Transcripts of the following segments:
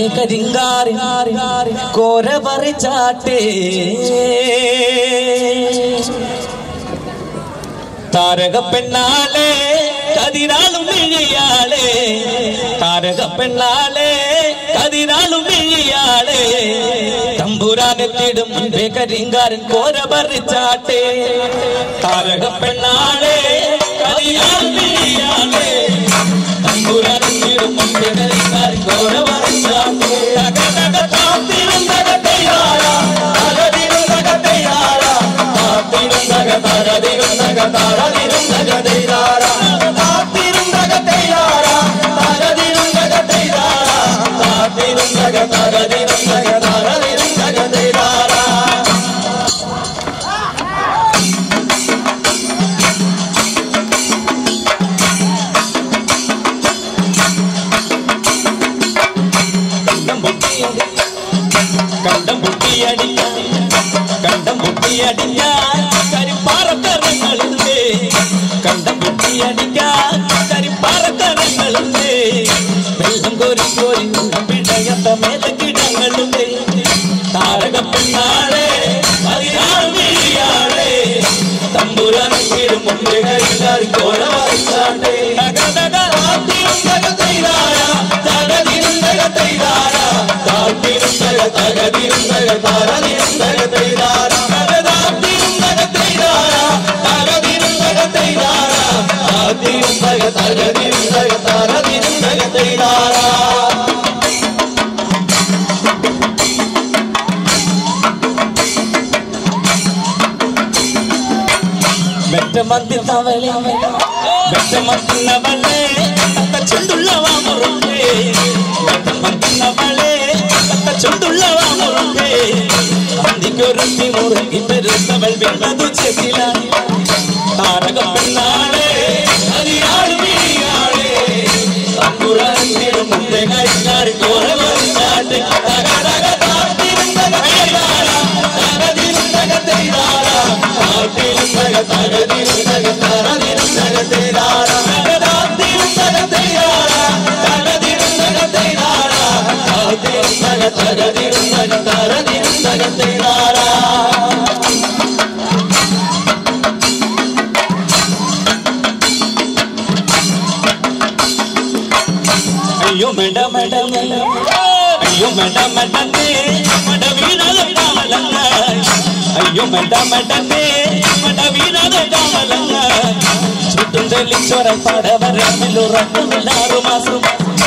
കരിങ്കാറി കോര പറിച്ചാട്ടേ താരക പെണ്ണാളെ കതിരാളും മിഴിയാളെ താരക പെണ്ണാളെ കതിരാളും മിഴിയാളെ തമ്പുരാനെത്തിടും മുൻപേ കരിങ്കാരൻ കോര പറിച്ചാട്ടെ താരക പെണ്ണാളെ കതിരാളും മിഴിയാളെ തമ്പുരാനെത്തിടും മുൻപേ കരിങ്കാരൻ കോര പറിച്ചാട്ടെ തക തക താത്തിരും തക തയ്യാറാ തകതിരും തക താര താത്തിരും തക താരതിരും തക താരതിരും തക തയ്യാറാ താത്തിരും തക തയ്യാറാ താരതിരും തക തയ്യാറാ താത്തിരും തക താരതിരും തക താരതിരും തക തയ്യാറാ കണ്ടം പൊട്ടിയടി കണ്ടം പൊട്ടിയടിക്കാൻ കണ്ടം പൊട്ടിയടിക്കാൻ കരിപ്പാറക്കരങ്ങളുണ്ട് കണ്ടം പൊട്ടിയടിക്കാൻ കരിപ്പാറക്കരങ്ങളുണ്ട് വെള്ളം കോരി കോരി പിടയത്ത മേലെ കിടങ്ങളുണ്ട് താരക പെണ്ണാളെ അതിനാളെ തമ്പുരാൻ വീടും മുമ്പേ കരിക്കാരി കോല വരച്ചാട്ടെ തക തക ആത്തിയും തക തൈതാര തകതിരും തക തൈതാര താത്തിരും തക തകതിരും തക താരതിരും തക തൈതാര തകതാത്തിരും തക തൈതാര തകതിരും തക തൈതാര താത്തിരും തക തകതിരും തക താരതിരും തക തൈതാര വെറ്റമത്തി തവളെ വെറ്റമത്തുന്നവളെ അത്ത ചുണ്ടുള്ളവ മുറുക്കേ വെറ്റമത്തുന്നവളെ അത്ത ചുണ്ടുള്ളവ മുറുക്കേ അന്തിക്കൊരുത്തി മുറുക്കി പെരുത്തവൾ വെണ്ണതു ചെവിലായി താരക പെണ്ണാളെ അതിനാള് മിഴിയാളെ തമ്പുരാനും മുമ്പേ കരിക്കാരി കോല വരിച്ചാട്ടെ തക തക താത്തിരും തക തൈതാര തകതിരും തക തൈതാര താത്തിരും തക തകതിരും തക താരതിരും തക തൈതാര തകതാത്തിരും തക തൈതാര തകതിരും തക തൈതാര താത്തിരും തക തകതിരും തക താരതിരും തക തൈതാര അയ്യോ മെട മെടമേ അയ്യോ മെട മെടമേ മട വീണത് കാമലങ്ങ അയ്യോ മെട മെടമേ മട വീണത് കാമലങ്ങ ചുറ്റും തെളിച്ചൊര പടവരമിലുറക്കുമില്ലാറു മാസം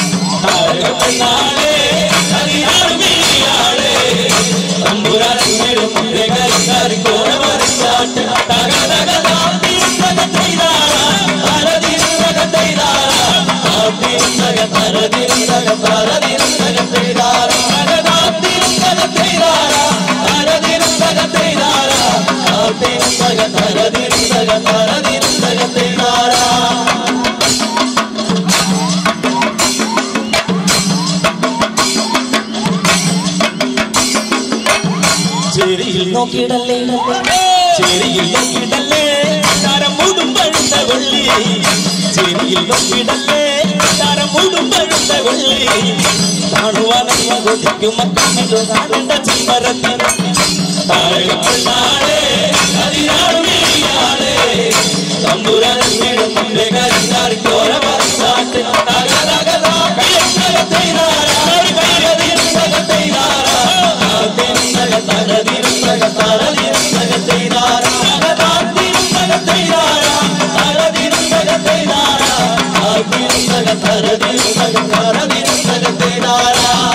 നാളെ അതിനാണ് വീയാളെ തമ്പുരാനും കരിക്കാരി കോല വരച്ചാട്ട് തക തക താത്തിയും തക തൈതാര തരതിരും തക തൈതാര താത്തിയും തക തരതിരും തക തരതിരും തക തൈതാര തക താത്തിയും തക തൈതാര തരതിരും തക തൈതാര താത്തിയും തക തരതിരും തക തരതിരും തക തൈതാര ചെരിയിൽ നോക്കിയിടല്ലേ ചെരിയിൽ നോക്കിയിടല്ലേ താരം മൂടും പഴുത്ത കൊള്ളി ചെരിയിൽ നോക്കിയിടല്ലേ താരം മൂടും പഴുത്ത കൊള്ളി കാണുവാനല്ല കൊതിക്കും മക്കളിലോ കാണേണ്ട ചെമ്പരത്തിൽ താഴെ അതിനാണ് നീയാളെ തമ്പുരാനും വീടും മുമ്പേ കരിക്കാരി കോര പറച്ചാട്ട് തക തക താ കയ്യം തക തൈതാര കയ്യതിരും തക തൈതാര താത്തിരും തക തകതിരും തക തരതിരും തക തൈതാര തക താത്തിരും തക തൈതാര തകതിരും തക തൈതാര താത്തിരും തക തരതിരും തക തരതിരും തക തൈതാര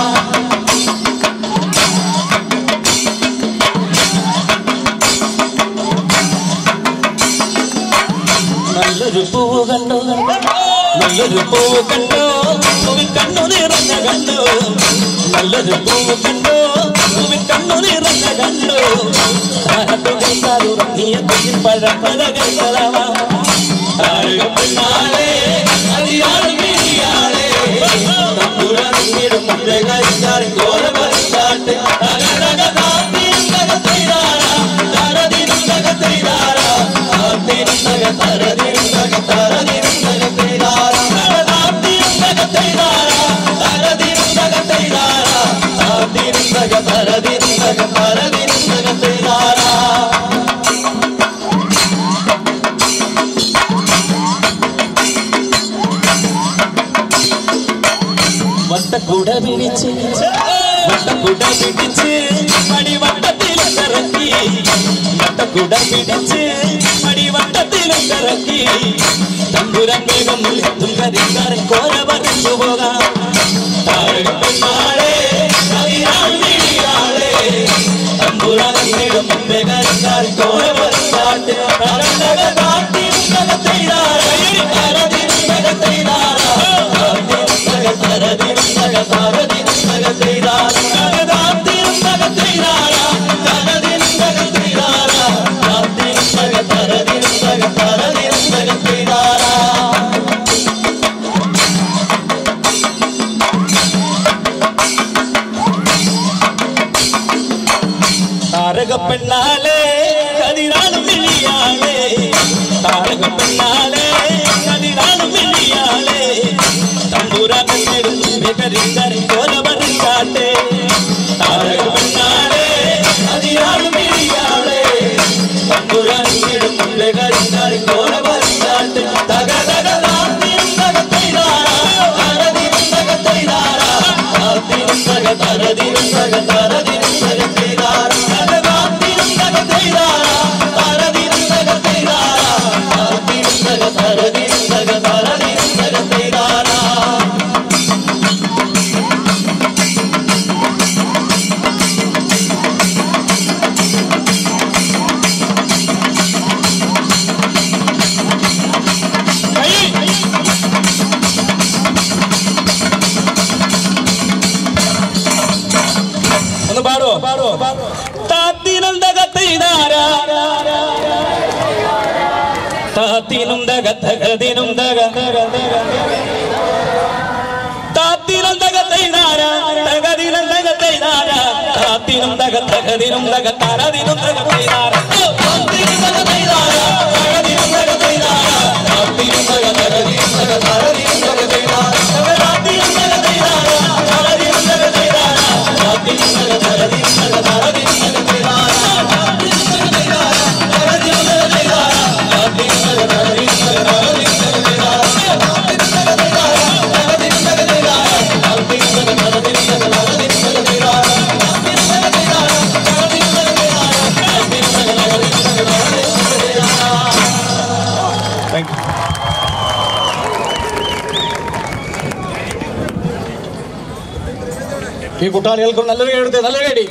നല്ലൊരു പൂവ് കണ്ടു നല്ലൊരു പൂവ് കണ്ടു പൂവിൽ കണ്ണു നിറഞ്ഞ കണ്ടു നല്ലൊരു പൂവ് കണ്ടു പൂവിൽ കണ്ണു നിറഞ്ഞ കണ്ടു താരത്തുകൾക്കാലുറങ്ങിയ കുഞ്ഞിൽ പഴം പലകൈകളാവാം താഴെ അതിയാൾ മിഴിയാളെ തമ്പുരാനും മുമ്പേ കഴിച്ചാൽ കോല പറിച്ചാട്ട് തക തക താത്തിയും തക തൈതാര തരതിരും തക തൈതാര താത്തിയും തക തരതിരും തക തരതിരും തക തൈതാര തക താത്തിയും തക തൈതാര തരതിരും തക തൈതാര തക തരതിൻ തക തരതിൻ തക തേനാരാ വട്ടക്കുട പിടിച്ച് വട്ടക്കുട പിടിച്ച് മണിവട്ടത്തിൽ കറക്കി വട്ടക്കുട പിടിച്ച് മണിവട്ടത്തിൽ കറക്കി തമ്പുരാൻ വേഗം എത്തും കരിക്കാരൻ കോര പറഞ്ഞു പോകാം താഴെ തമ്പുരാൻ വേഗം മുമ്പേ കരിക്കാരൻ കോര പറഞ്ഞാട്ട് കടന്നക കാട്ടി തകത്തെയ്താറ കരതി തകത്തെയ്താറ താരക പെണ്ണാലേ കതിരാളും മില്ലിയാളേ താരക പെണ്ണാലേ കതിരാളും മില്ലിയാളേ തമ്പുരാനെടുത്ത് കരിക്കറി കോല പറഞ്ഞാട്ടെ താരക പെണ്ണാലേ കതിരാളും മില്ലിയാളേ തമ്പുരാനെടുത്ത് കരിക്കറി കോല പറഞ്ഞാട്ടെ തക തക താത്തിയും തകത്തൈതാരാ തരതിയും തകത്തൈതാരാ താത്തിയും തക തരതിയും തക തരതിയും തകത്തൈതാരാ തക താത്തിയും തകത്തൈതാരാ തരതിയും തകത്തൈതാരാ താത്തിയും തക തരതിയും തക തരതിയും തകത്തൈതാരാ ഒന്ന് പാടുവോ പാടുവോ താത്തിനും തകത്തൈതാരാ താത്തിനും തക തകതിനും തക താത്തിനും തകത്തൈതാരാ തകതിനും തകത്തൈതാരാ താത്തിനും തക തകതിനും തക തരതിനും തകത്തൈതാരാ താത്തിനും തകത്തൈതാരാ തകതിനും തകത്തൈതാരാ താത്തിനും തക തകതിനും തക തരതിനും തകത്തൈതാരാ താത്തിനും തകത്തൈതാരാ തകതിനും തകത്തൈതാരാ താത്തിനും തക തരതിനും തക തരതിനും തകത്തൈതാരാ താത്തിനും തകത്തൈതാരാ തകതിനും തകത്തൈതാരാ താത്തിനും തക തരതിനും തക തരതിനും തകത്തൈതാരാ താത്തിനും തകത്തൈതാരാ തകതിനും തകത്തൈതാരാ താത്തിനും തക തരതിനും തക തരതിനും തകത്തൈതാരാ താത്തിനും തകത്തൈതാരാ തകതിനും തകത്തൈതാരാ താത്തിനും തക തരതിനും തക തരതിനും തകത്തൈതാരാ താങ്ക് യു ഈ കുട്ടാളികൾക്ക് നല്ലൊരു കേടുത്ത് നല്ലൊരു കേടി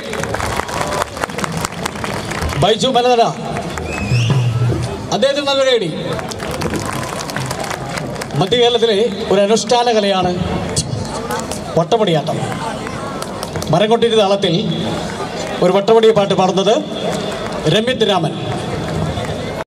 ബൈജു മലതട അദ്ദേഹത്തിന് നല്ലൊരു കേടി മധ്യ കേരളത്തിലെ ഒരു അനുഷ്ഠാന കലയാണ് വട്ടമടിയാട്ടം മരംകൊട്ടിരി താളത്തിൽ ഒരു വട്ടമടി പാട്ട് പാടുന്നത് രമ്യത്ത് രാമൻ